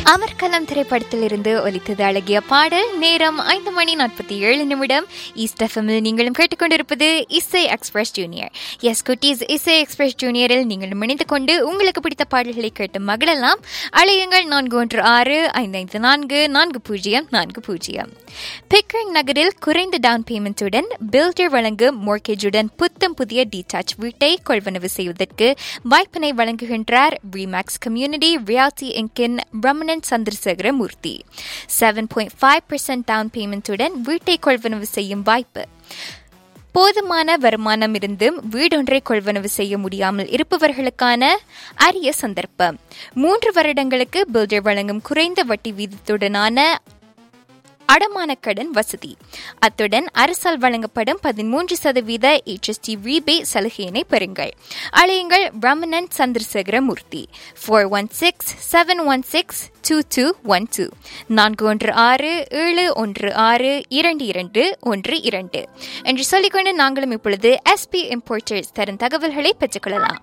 அமர்கலம் திரைப்படத்திலிருந்து ஒலித்தது அழகிய பாடல் நேரம் ஐந்து மணி நாற்பத்தி ஏழு நிமிடம் ஈஸ்ட் எஃப்எம்மில் நீங்களும் கேட்டுக்கொண்டிருப்பது இசை எக்ஸ்பிரஸ் ஜூனியர் எஸ் குட்டீஸ் இசை எக்ஸ்பிரஸ் ஜூனியரில் நீங்களும் இணைந்து கொண்டு உங்களுக்கு பிடித்த பாடல்களை கேட்டு மகிழலாம் அழையுங்கள் நான்கு ஒன்று ஆறு ஐந்து ஐந்து நான்கு நான்கு பூஜ்ஜியம் நான்கு பூஜ்ஜியம் பிக்ரிங் நகரில் குறைந்த டவுன் பேமெண்ட்டுடன் பில்டர் வழங்கும் மோர்கேஜுடன் புத்தம் புதிய டீடாச் வீட்டை கொள்வனவு செய்வதற்கு வாய்ப்பினை வழங்குகின்றார் ரீமேக்ஸ் கம்யூனிட்டி ரியாலிட்டி இங்கின் பிரமணன் Chandrasekara Murthy seven point five percent down பேமெண்ட்டுடன் வீட்டை கொள்வனவு செய்யும் வாய்ப்பு போதுமான வருமானம் இருந்தும் வீடொன்றை கொள்வனவு செய்ய முடியாமல் இருப்பவர்களுக்கான அரிய சந்தர்ப்பம் மூன்று வருடங்களுக்கு பில்டர் வழங்கும் குறைந்த வட்டி வீதத்துடனான அடமான கடன் வசதி அத்துடன் அரசால் வழங்கப்படும் பதிமூன்று சதவீத HST rebate சலுகையினை பெறுங்கள் அழையுங்கள் Ramanan Chandrasekara Murthy four one six seven one six two two one two நான்கு ஒன்று ஆறு ஏழு ஒன்று ஆறு இரண்டு இரண்டு ஒன்று இரண்டு என்று சொல்லிக்கொண்டு நாங்களும் இப்பொழுது எஸ்பி இம்போர்ட்டர்ஸ் தரும் தகவல்களை பெற்றுக்கொள்ளலாம்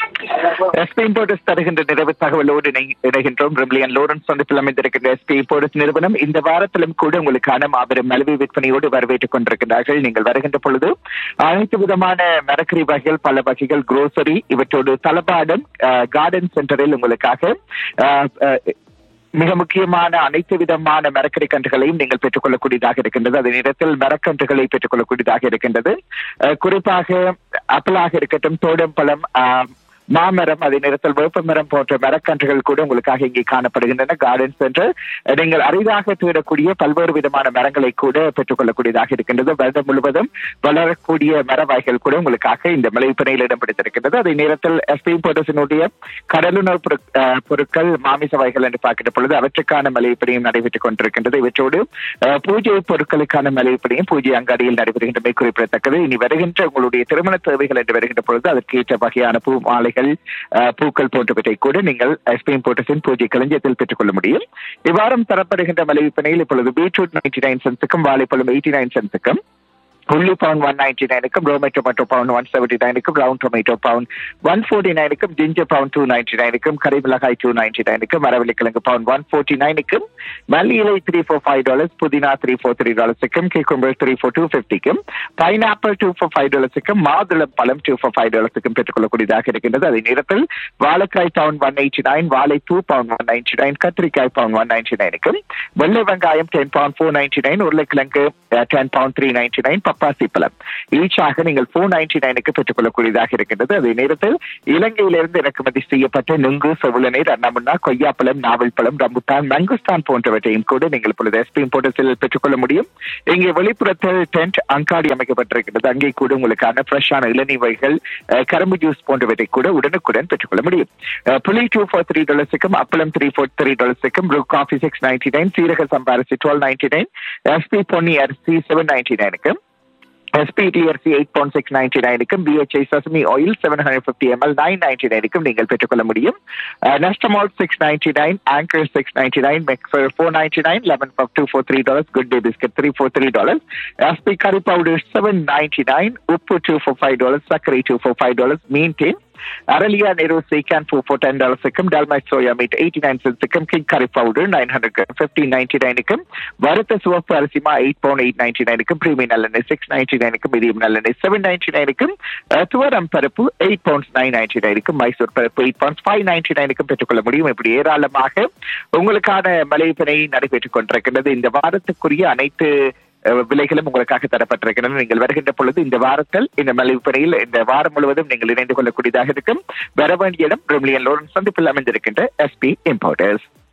எஸ்பி இம்போர்ட்டர்ஸ் தருகின்ற நிறைவு தகவலோடு இணை- இணைகின்றோம் பிரில்லியன் லோரன்ஸ் சந்திப்பில் அமைந்திருக்கின்ற எஸ்பி இம்போர்ட்டர்ஸ் நிறுவனம் இந்த வாரத்திலும் கூட உங்களுக்கான மாபெரும் மலிவு விற்பனையோடு வரவேற்றுக் கொண்டிருக்கிறார்கள் நீங்கள் வருகின்ற பொழுது அனைத்து விதமான மரக்கறி வகைகள் பல வகைகள் குரோசரி இவற்றோடு தளபாடம் கார்டன் சென்டரில் உங்களுக்காக அஹ், அஹ், மிக முக்கியமான அனைத்து விதமான மரக்கறி கன்றுகளையும் நீங்கள் பெற்றுக்கொள்ளக்கூடியதாக இருக்கின்றது அதே நேரத்தில் மரக்கன்றுகளை பெற்றுக்கொள்ளக்கூடியதாக இருக்கின்றது அஹ், குறிப்பாக அப்பலாக இருக்கட்டும் தோடம்பழம் அஹ், மாமரம் அதே நேரத்தில் வேப்பமரம் போன்ற மரக்கன்றுகள் கூட உங்களுக்காக இங்கே காணப்படுகின்றன கார்டன் சென்டர் நீங்கள் அரிதாக தேடக்கூடிய பல்வேறு விதமான மரங்களை கூட பெற்றுக்கொள்ளக்கூடியதாக இருக்கின்றது வருடம் முழுவதும் வளரக்கூடிய மர வகைகள் கூட உங்களுக்காக இந்த மலைப்பனையில் இடம் பிடித்திருக்கின்றது அதே நேரத்தில் எஸ்பி போட்டஸினுடைய கடலுணவு பொரு- அஹ், பொருட்கள் மாமிச வகைகள் என்று பார்க்கிற பொழுது அவற்றுக்கான மலைப்பணியும் நடைபெற்றுக் கொண்டிருக்கின்றது இவற்றோடு அஹ், பூஜை பொருட்களுக்கான மலைப்பணியும் பூஜை அங்காடியில் நடைபெறுகின்றமை குறிப்பிடத்தக்கது இனி வருகின்ற உங்களுடைய திருமண தேவைகள் என்று வருகின்ற பொழுது அதற்கு ஏற்ற வகையான பூ மாலைகள் அஹ், பூக்கள் போன்றவற்றை கூட நீங்கள் எஸ்பிஎம் போட்டஸின் பூஜை களஞ்சியத்தில் பெற்றுக்கொள்ள முடியும் இவ்வாரம் தரப்படுகின்ற மலைவிற்பனையில் இப்பொழுது பீட்ரூட் நைன்டி நைன் சென்ஸுக்கும் வாழைப்பழம் எயிட்டி நைன் சென்ஸுக்கும் உள்ளி பவுன் ஒன் நைன்டி நைனுக்கும் roma tomato pound one seventy நைனுக்கும் round tomato pound one forty நைனுக்கும் ஜிஞ்சர் பவுன் டூ நைன்டி நைனுக்கும் கறிமிளகாய் டூ நைன்டி நைனுக்கும் மரவள்ளிக்கிழங்கு பவுன் ஒன் ஃபோர்ட்டி நைனுக்கும் மல்லி இலை த்ரீ ஃபோர் ஃபைவ் டாலர்ஸ் புதினா த்ரீ ஃபோர் த்ரீ டாலர்ஸுக்கும் கிக்கும்பர் த்ரீ ஃபோர் டூ ஃபிஃப்டிக்கும் பைனாப்பிள் டூ ஃபோர் ஃபைவ் டாலர்ஸுக்கும் மாதுளம் பழம் டூ ஃபோர் ஃபைவ் டாலர்ஸுக்கும் பெற்றுக்கொள்ளக்கூடியதாக இருக்கின்றது அதே நேரத்தில் வாழைக்காய் பவுன் ஒன் எயிட்டி நைன் வாழை two pound one ninety nine கத்திரிக்காய் பவுன் ஒன் நைன்டி நைனுக்கும் வெள்ளை வெங்காயம் ten pound four ninety nine உருளைக்கிழங்கு ten pound three ninety nine பப்பாசி பழம் ஈச்சாக நீங்கள் ஃபோர் நைன்டி நைனுக்கு பெற்றுக்கொள்ளக்கூடியதாக இருக்கின்றது அதே நேரத்தில் இலங்கையிலிருந்து இறக்குமதி செய்யப்பட்ட நுங்கு செவுளநீர் அன்னமுன்னா கொய்யாப்பழம் நாவல் பழம் ரம்புட்டான் மங்குஸ்தான் போன்றவற்றையும் கூட நீங்கள் இப்பொழுது எஸ்பி இம்போர்ட்டஸில் பெற்றுக்கொள்ள முடியும் இங்கே வெளிப்புறத்தில் டென்ட் அங்காடி அமைக்கப்பட்டிருக்கிறது அங்கே கூட உங்களுக்கான ஃப்ரெஷ்ஷான இளநீர் வகைகள் அஹ், கரும்பு ஜூஸ் போன்றவற்றை கூட உடனுக்குடன் பெற்றுக்கொள்ள முடியும் அஹ், புளி டூ ஃபோர் த்ரீ டாலர்ஸுக்கும் அப்பளம் த்ரீ ஃபோர் த்ரீ டாலர்ஸுக்கும் Bru coffee six ninety nine சீரக சம்பாரிசி twelve ninety nine SP Ponni அரிசி செவன் நைன்டி நைனுக்கும் SPTRC eight point six ninety நைனுக்கும் BHI sesame oil seven hundred fifty ml nine ninety நைனுக்கும் நீங்கள் பெற்றுக்கொள்ள முடியும் Nestomalt six ninety nine anchor six ninety nine mixture four ninety nine லெவன் பப் two four three dollars good day biscuit three four three dollars SP கறி powder seven ninety nine உப்பு two four five dollars சர்க்கரை two four five dollars மீன் டீன் அரலியா நெரு சீக்கான் ஃபோர் ஃபோர் டென் டாலர்ஸுக்கும் டல்மைட் சோயா மீட் எயிட்டி நைன் சென்ஸுக்கும் கிங் கறி powder nine hundred fifteen ninety நைனுக்கும் வறுத்த சிவப்பு அரிசிமா எயிட் பவுண்ட் எயிட் நைன்டி நைனுக்கும் பிரீமியம் நல்லெண்ணெய் சிக்ஸ் நைன்டி நைனுக்கும் மீடியம் நல்லெண்ணெய் செவன் நைன்டி நைனுக்கும் துவரம் பருப்பு எயிட் பவுண்ட்ஸ் நைன் நைன்டி நைனுக்கும் மைசூர் பருப்பு எயிட் பவுண்ட்ஸ் ஃபைவ் நைன்டி நைனுக்கும் பெற்றுக்கொள்ள முடியும் இப்படி ஏராளமாக உங்களுக்கான மலைவிற்பனை நடைபெற்றுக் கொண்டிருக்கின்றது இந்த வாரத்துக்குரிய அனைத்து அஹ், விலைகளும் உங்களுக்காக தரப்பட்டிருக்கின்றன நீங்கள் வருகின்ற பொழுது இந்த வாரத்தில் இந்த மலைவிற்பனையில் இந்த வாரம் முழுவதும் நீங்கள் இணைந்து கொள்ளக்கூடியதாக இருக்கும் வர வேண்டிய இடம் பிரம்லியன் லோரன்ஸ் சந்திப்பில் அமைந்திருக்கின்ற எஸ்பி இம்போர்ட்டர்ஸ்